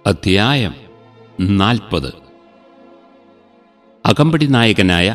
അധ്യായം നാൽപ്പത് അകമ്പടി നായകനായ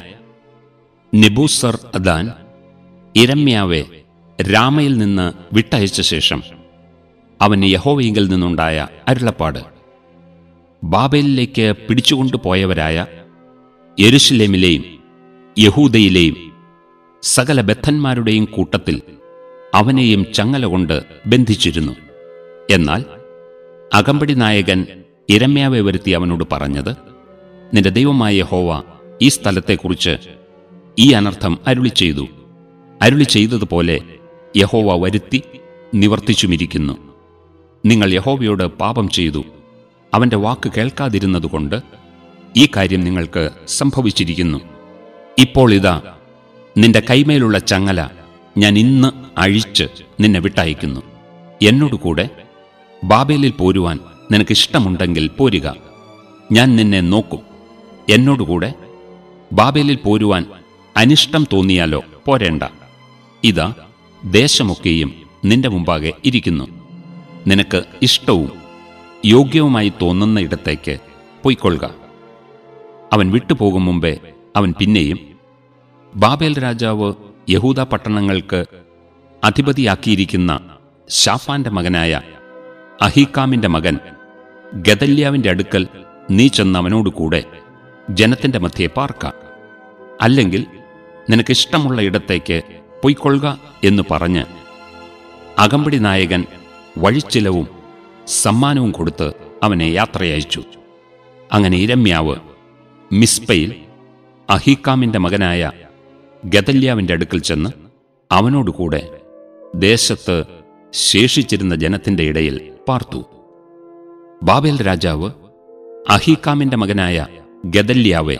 നെബൂസർ അദാൻ ഇരമ്യാവെ രാമയിൽ നിന്ന് വിട്ടയച്ച ശേഷം അവന് യഹോവയിങ്കിൽ നിന്നുണ്ടായ അരുളപ്പാട് ബാബേലിലേക്ക് പിടിച്ചുകൊണ്ടുപോയവരായ യെരുഷലേമിലെയും യഹൂദയിലെയും സകല ബദ്ധന്മാരുടെയും കൂട്ടത്തിൽ അവനെയും ചങ്ങല കൊണ്ട് ബന്ധിച്ചിരുന്നു എന്നാൽ അകമ്പടി നായകൻ ഇരമ്യാവെ വരുത്തി അവനോട് പറഞ്ഞത് നിന്റെ ദൈവമായ യഹോവ ഈ സ്ഥലത്തെക്കുറിച്ച് ഈ അനർത്ഥം അരുളി ചെയ്തു അരുളി ചെയ്തതുപോലെ യഹോവ വരുത്തി നിവർത്തിച്ചുമിരിക്കുന്നു നിങ്ങൾ യഹോവയോട് പാപം ചെയ്തു അവന്റെ വാക്ക് കേൾക്കാതിരുന്നതുകൊണ്ട് ഈ കാര്യം നിങ്ങൾക്ക് സംഭവിച്ചിരിക്കുന്നു ഇപ്പോൾ ഇതാ നിന്റെ കൈമേലുള്ള ചങ്ങല ഞാൻ ഇന്ന് അഴിച്ച് നിന്നെ വിട്ടയക്കുന്നു എന്നോടുകൂടെ ബാബേലിൽ പോരുവാൻ നിനക്കിഷ്ടമുണ്ടെങ്കിൽ പോരുക ഞാൻ നിന്നെ നോക്കും എന്നോടുകൂടെ ബാബേലിൽ പോരുവാൻ അനിഷ്ടം തോന്നിയാലോ പോരേണ്ട ഇതാ ദേശമൊക്കെയും നിന്റെ മുമ്പാകെ ഇരിക്കുന്നു നിനക്ക് ഇഷ്ടവും യോഗ്യവുമായി തോന്നുന്ന ഇടത്തേക്ക് പൊയ്ക്കൊള്ളുക അവൻ വിട്ടുപോകും മുമ്പേ അവൻ പിന്നെയും ബാബേൽ രാജാവ് യഹൂദ പട്ടണങ്ങൾക്ക് അധിപതിയാക്കിയിരിക്കുന്ന ഷാഫാന്റെ മകനായ അഹീക്കാമിന്റെ മകൻ ഗദല്യാവിന്റെ അടുക്കൽ നീ ചെന്ന് അവനോടുകൂടെ ജനത്തിന്റെ മധ്യേ പാർക്ക അല്ലെങ്കിൽ നിനക്കിഷ്ടമുള്ള ഇടത്തേക്ക് പൊയ്ക്കൊള്ളുക എന്ന് പറഞ്ഞ് അകമ്പടി നായകൻ വഴിച്ചിലവും സമ്മാനവും കൊടുത്ത് അവനെ യാത്രയയച്ചു അങ്ങനെ ഇരമ്യാവ് മിസ്പയിൽ അഹീക്കാമിന്റെ മകനായ ഗദല്യാവിന്റെ അടുക്കൽ ചെന്ന് അവനോടുകൂടെ ദേശത്ത് ശേഷിച്ചിരുന്ന ജനത്തിന്റെ ഇടയിൽ പാർത്തു ബാബേൽ രാജാവ് അഹീക്കാമിന്റെ മകനായ ഗദല്യാവെ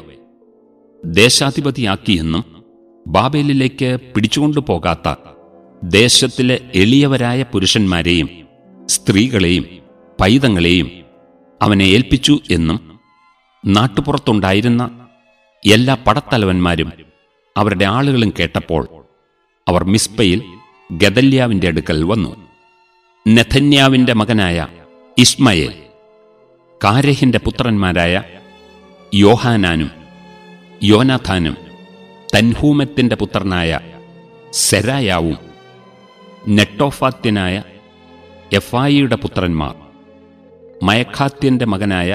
ദേശാധിപതിയാക്കിയെന്നും ബാബേലിലേക്ക് പിടിച്ചുകൊണ്ടു പോകാത്ത ദേശത്തിലെ എളിയവരായ പുരുഷന്മാരെയും സ്ത്രീകളെയും പൈതങ്ങളെയും അവനെ ഏൽപ്പിച്ചു എന്നും നാട്ടുപുറത്തുണ്ടായിരുന്ന എല്ലാ പടത്തലവന്മാരും അവരുടെ ആളുകളും കേട്ടപ്പോൾ അവർ മിസ്പയിൽ ഗദല്യാവിന്റെ അടുക്കൽ വന്നു നെഥന്യാവിന്റെ മകനായ ഇസ്മയേൽ കാരഹിന്റെ പുത്രന്മാരായ യോഹാനാനും യോനാഥാനും തൻഹൂമത്തിന്റെ പുത്രനായ സെരായാവും നെട്ടോഫാത്യനായ എഫായിയുടെ പുത്രന്മാർ മയഖാത്യന്റെ മകനായ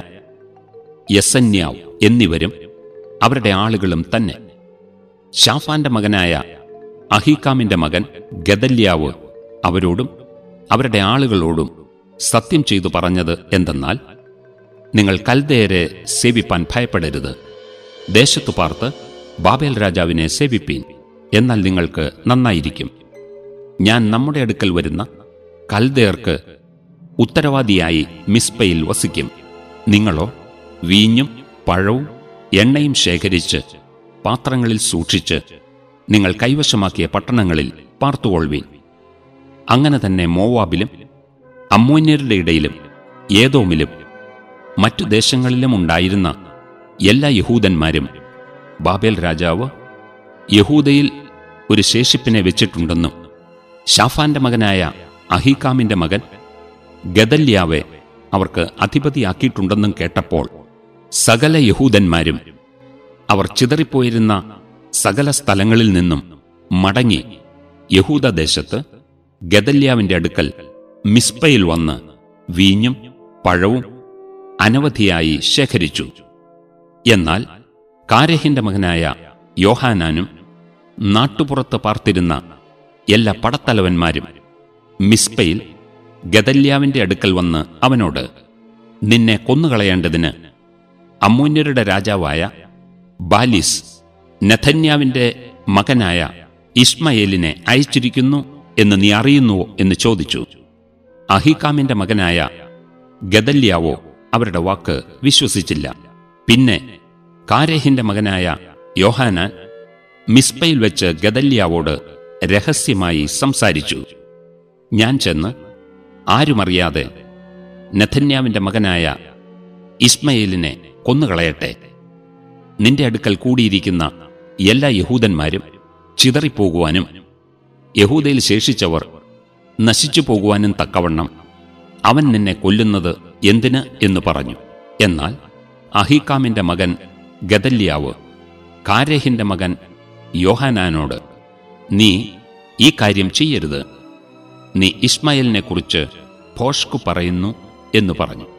യസന്യാവ് എന്നിവരും അവരുടെ ആളുകളും തന്നെ ഷാഫാന്റെ മകനായ അഹീക്കാമിന്റെ മകൻ ഗദല്യാവ് അവരോടും അവരുടെ ആളുകളോടും സത്യം ചെയ്തു പറഞ്ഞത് എന്തെന്നാൽ നിങ്ങൾ കൽദയരെ സേവിപ്പാൻ ഭയപ്പെടരുത് ദേശത്തു പാർത്ത് ബാബേൽ രാജാവിനെ സേവിപ്പീൻ എന്നാൽ നിങ്ങൾക്ക് നന്നായിരിക്കും ഞാൻ നമ്മുടെ അടുക്കൽ വരുന്ന കൽദയർക്ക് ഉത്തരവാദിയായി മിസ്പയിൽ വസിക്കും നിങ്ങളോ വീഞ്ഞും പഴവും എണ്ണയും ശേഖരിച്ച് പാത്രങ്ങളിൽ സൂക്ഷിച്ച് നിങ്ങൾ കൈവശമാക്കിയ പട്ടണങ്ങളിൽ പാർത്തുകൊള്ളുവീൻ അങ്ങനെ തന്നെ മോവാബിലും അമ്മോന്യരുടെ ഇടയിലും ഏതോമിലും മറ്റു ദേശങ്ങളിലും ഉണ്ടായിരുന്ന എല്ലാ യഹൂദന്മാരും ബാബേൽ രാജാവ് യഹൂദയിൽ ഒരു ശേഷിപ്പിനെ വെച്ചിട്ടുണ്ടെന്നും ഷാഫാന്റെ മകനായ അഹീക്കാമിന്റെ മകൻ ഗദല്യാവെ അവർക്ക് അധിപതിയാക്കിയിട്ടുണ്ടെന്നും കേട്ടപ്പോൾ സകല യഹൂദന്മാരും അവർ ചിതറിപ്പോയിരുന്ന സകല സ്ഥലങ്ങളിൽ നിന്നും മടങ്ങി യഹൂദദേശത്ത് ഗദല്യാവിന്റെ അടുക്കൽ മിസ്പയിൽ വന്ന് വീഞ്ഞും പഴവും അനവധിയായി ശേഖരിച്ചു എന്നാൽ കാരഹിന്റെ മകനായ യോഹാനാനും നാട്ടുപുറത്ത് പാർത്തിരുന്ന എല്ലാ പടത്തലവന്മാരും മിസ്പയിൽ ഗദല്യാവിന്റെ അടുക്കൽ വന്ന് അവനോട് നിന്നെ കൊന്നുകളയേണ്ടതിന് അമ്മൂന്യരുടെ രാജാവായ ബാലിസ് നെഥന്യാവിന്റെ മകനായ ഇസ്മയേലിനെ അയച്ചിരിക്കുന്നു എന്ന് നീ അറിയുന്നുവോ എന്ന് ചോദിച്ചു അഹികാമിന്റെ മകനായ ഗദല്യാവോ അവരുടെ വാക്ക് വിശ്വസിച്ചില്ല പിന്നെ കാരഹിന്റെ മകനായ യോഹാനാൻ മിസ്പയിൽ വെച്ച് ഗദല്യാവോട് രഹസ്യമായി സംസാരിച്ചു ഞാൻ ചെന്ന് ആരുമറിയാതെ നെഥന്യാവിന്റെ മകനായ ഇസ്മയേലിനെ കൊന്നുകളയട്ടെ നിന്റെ അടുക്കൽ കൂടിയിരിക്കുന്ന എല്ലാ യഹൂദന്മാരും ചിതറിപ്പോകുവാനും യഹൂദയിൽ ശേഷിച്ചവർ നശിച്ചു പോകുവാനും തക്കവണ്ണം അവൻ നിന്നെ കൊല്ലുന്നത് എന്തിന് എന്ന് പറഞ്ഞു എന്നാൽ അഹീക്കാമിന്റെ മകൻ ഗദല്യാവ് കാരേഹിന്റെ മകൻ യോഹാനാനോട് നീ ഈ കാര്യം ചെയ്യരുത് നീ ഇസ്മായേലിനെക്കുറിച്ച് ഭോഷ്കു പറയുന്നു എന്ന് പറഞ്ഞു